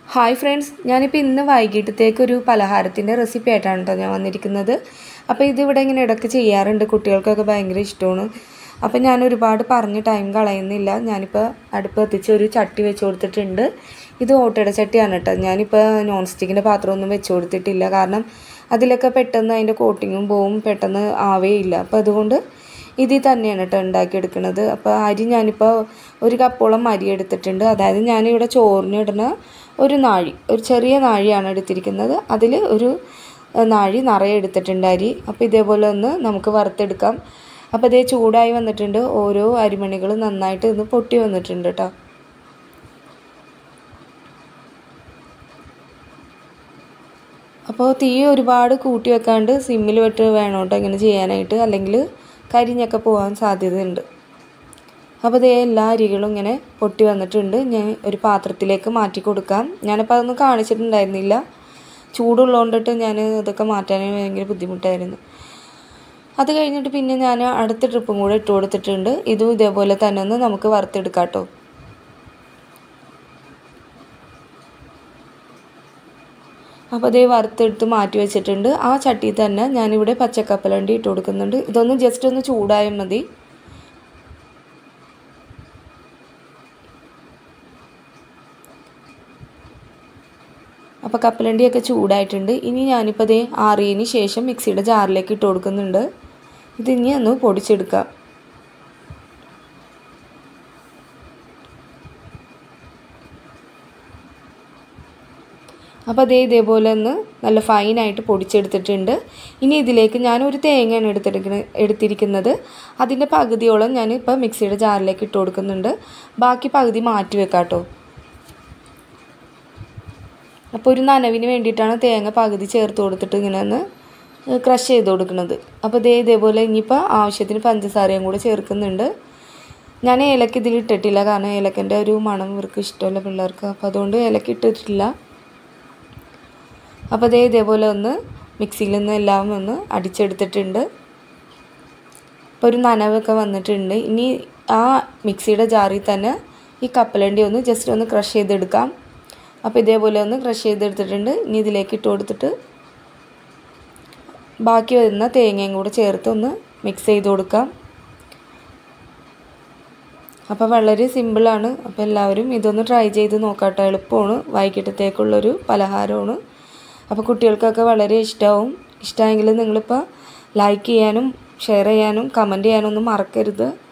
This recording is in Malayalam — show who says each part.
Speaker 1: ഹായ് ഫ്രണ്ട്സ് ഞാനിപ്പോൾ ഇന്ന് വൈകിട്ടത്തേക്ക് ഒരു പലഹാരത്തിൻ്റെ റെസിപ്പി ആയിട്ടാണ് കേട്ടോ ഞാൻ വന്നിരിക്കുന്നത് അപ്പോൾ ഇതിവിടെ ഇങ്ങനെ ഇടയ്ക്ക് ചെയ്യാറുണ്ട് കുട്ടികൾക്കൊക്കെ ഭയങ്കര ഇഷ്ടമാണ് അപ്പോൾ ഞാൻ ഒരുപാട് പറഞ്ഞ് ടൈം കളയുന്നില്ല ഞാനിപ്പോൾ അടുപ്പ് എത്തിച്ച് ഒരു ചട്ടി വെച്ച് കൊടുത്തിട്ടുണ്ട് ഇത് ഓട്ടയുടെ ചട്ടിയാണ് കേട്ടോ ഞാനിപ്പോൾ നോൺ സ്റ്റിക്കിൻ്റെ പാത്രമൊന്നും വെച്ച് കൊടുത്തിട്ടില്ല കാരണം അതിലൊക്കെ പെട്ടെന്ന് അതിൻ്റെ കോട്ടിങ്ങും പോവും പെട്ടെന്ന് ആവേയില്ല അപ്പോൾ അതുകൊണ്ട് ഇതിൽ തന്നെയാണ് കേട്ടോ ഉണ്ടാക്കിയെടുക്കുന്നത് അപ്പോൾ അരി ഞാനിപ്പോൾ ഒരു കപ്പോളം അരി എടുത്തിട്ടുണ്ട് അതായത് ഞാനിവിടെ ചോറിന് ഇടുന്ന ഒരു നാഴി ഒരു ചെറിയ നാഴിയാണ് എടുത്തിരിക്കുന്നത് അതിൽ ഒരു നാഴി നിറയെ എടുത്തിട്ടുണ്ട് അരി അപ്പോൾ ഇതേപോലെ ഒന്ന് നമുക്ക് വറുത്തെടുക്കാം അപ്പോൾ ഇതേ ചൂടായി വന്നിട്ടുണ്ട് ഓരോ അരിമണികൾ നന്നായിട്ട് ഒന്ന് പൊട്ടി വന്നിട്ടുണ്ട് കേട്ടോ അപ്പോൾ തീ ഒരുപാട് കൂട്ടി വെക്കാണ്ട് സിമ്മിൽ വിട്ട് വേണം കേട്ടോ ഇങ്ങനെ ചെയ്യാനായിട്ട് അല്ലെങ്കിൽ കരിഞ്ഞൊക്കെ പോകാൻ സാധ്യതയുണ്ട് അപ്പോൾ ഇതേ എല്ലാ അരികളും ഇങ്ങനെ പൊട്ടി വന്നിട്ടുണ്ട് ഞാൻ ഒരു പാത്രത്തിലേക്ക് മാറ്റി കൊടുക്കാം ഞാനിപ്പോൾ അതൊന്നും കാണിച്ചിട്ടുണ്ടായിരുന്നില്ല ചൂടുള്ളതുകൊണ്ടിട്ട് ഞാൻ ഇതൊക്കെ മാറ്റാൻ ഭയങ്കര ബുദ്ധിമുട്ടായിരുന്നു അത് കഴിഞ്ഞിട്ട് പിന്നെ ഞാൻ അടുത്ത ട്രിപ്പും കൂടെ ഇട്ട് കൊടുത്തിട്ടുണ്ട് ഇതും ഇതേപോലെ തന്നെ ഒന്ന് നമുക്ക് വറുത്തെടുക്കാം കേട്ടോ അപ്പോൾ അതേ വറുത്തെടുത്ത് മാറ്റി വെച്ചിട്ടുണ്ട് ആ ചട്ടിയിൽ തന്നെ ഞാനിവിടെ പച്ചക്കപ്പലണ്ടി ഇട്ട് കൊടുക്കുന്നുണ്ട് ഇതൊന്ന് ജസ്റ്റ് ഒന്ന് ചൂടായാൽ മതി അപ്പോൾ കപ്പലണ്ടിയൊക്കെ ചൂടായിട്ടുണ്ട് ഇനി ഞാനിപ്പോൾ അതേ ആറിയതിന് ശേഷം മിക്സിയുടെ ജാറിലേക്ക് ഇട്ട് കൊടുക്കുന്നുണ്ട് ഇതിനി ഒന്ന് പൊടിച്ചെടുക്കാം അപ്പോൾ അതേ ഇതേപോലെ ഒന്ന് നല്ല ഫൈനായിട്ട് പൊടിച്ചെടുത്തിട്ടുണ്ട് ഇനി ഇതിലേക്ക് ഞാനൊരു തേങ്ങയാണ് എടുത്തെടുക്കുന്ന എടുത്തിരിക്കുന്നത് അതിൻ്റെ പകുതിയോളം ഞാൻ ഇപ്പോൾ മിക്സിയുടെ ജാറിലേക്ക് ഇട്ട് കൊടുക്കുന്നുണ്ട് ബാക്കി പകുതി മാറ്റി വെക്കാം കേട്ടോ അപ്പോൾ ഒരു നനവിന് വേണ്ടിയിട്ടാണ് തേങ്ങ പകുതി ചേർത്ത് കൊടുത്തിട്ട് ഇങ്ങനെ ഒന്ന് ക്രഷ് ചെയ്ത് കൊടുക്കുന്നത് അപ്പോൾ ഇതേ ഇതേപോലെ ഇനിയിപ്പോൾ ആവശ്യത്തിന് പഞ്ചസാരയും കൂടെ ചേർക്കുന്നുണ്ട് ഞാൻ ഏലക്ക ഇതിൽ ഇട്ടിട്ടില്ല കാരണം ഏലക്കൻ്റെ ഒരു മണം ഇവർക്ക് ഇഷ്ടമല്ല പിള്ളേർക്ക് അപ്പോൾ അതുകൊണ്ട് ഏലക്ക ഇട്ടിട്ടില്ല അപ്പോൾ അതേ ഇതേപോലെ ഒന്ന് മിക്സിയിൽ നിന്ന് എല്ലാം ഒന്ന് അടിച്ചെടുത്തിട്ടുണ്ട് ഇപ്പോൾ ഒരു നനവൊക്കെ വന്നിട്ടുണ്ട് ഇനി ആ മിക്സിയുടെ ജാറിൽ തന്നെ ഈ കപ്പലണ്ടി ഒന്ന് ജസ്റ്റ് ഒന്ന് ക്രഷ് ചെയ്തെടുക്കാം അപ്പോൾ ഇതേപോലെ ഒന്ന് ക്രഷ് ചെയ്തെടുത്തിട്ടുണ്ട് ഇനി ഇതിലേക്ക് ഇട്ട് കൊടുത്തിട്ട് ബാക്കി വരുന്ന തേങ്ങയും കൂടെ ചേർത്ത് ഒന്ന് മിക്സ് ചെയ്ത് കൊടുക്കാം അപ്പോൾ വളരെ സിമ്പിളാണ് അപ്പോൾ എല്ലാവരും ഇതൊന്ന് ട്രൈ ചെയ്ത് നോക്കാട്ടോ എളുപ്പമാണ് വൈകിട്ടത്തേക്കുള്ളൊരു പലഹാരമാണ് അപ്പോൾ കുട്ടികൾക്കൊക്കെ വളരെ ഇഷ്ടമാവും ഇഷ്ടമായെങ്കിൽ നിങ്ങളിപ്പോൾ ലൈക്ക് ചെയ്യാനും ഷെയർ ചെയ്യാനും കമൻറ്റ് ചെയ്യാനും ഒന്നും മറക്കരുത്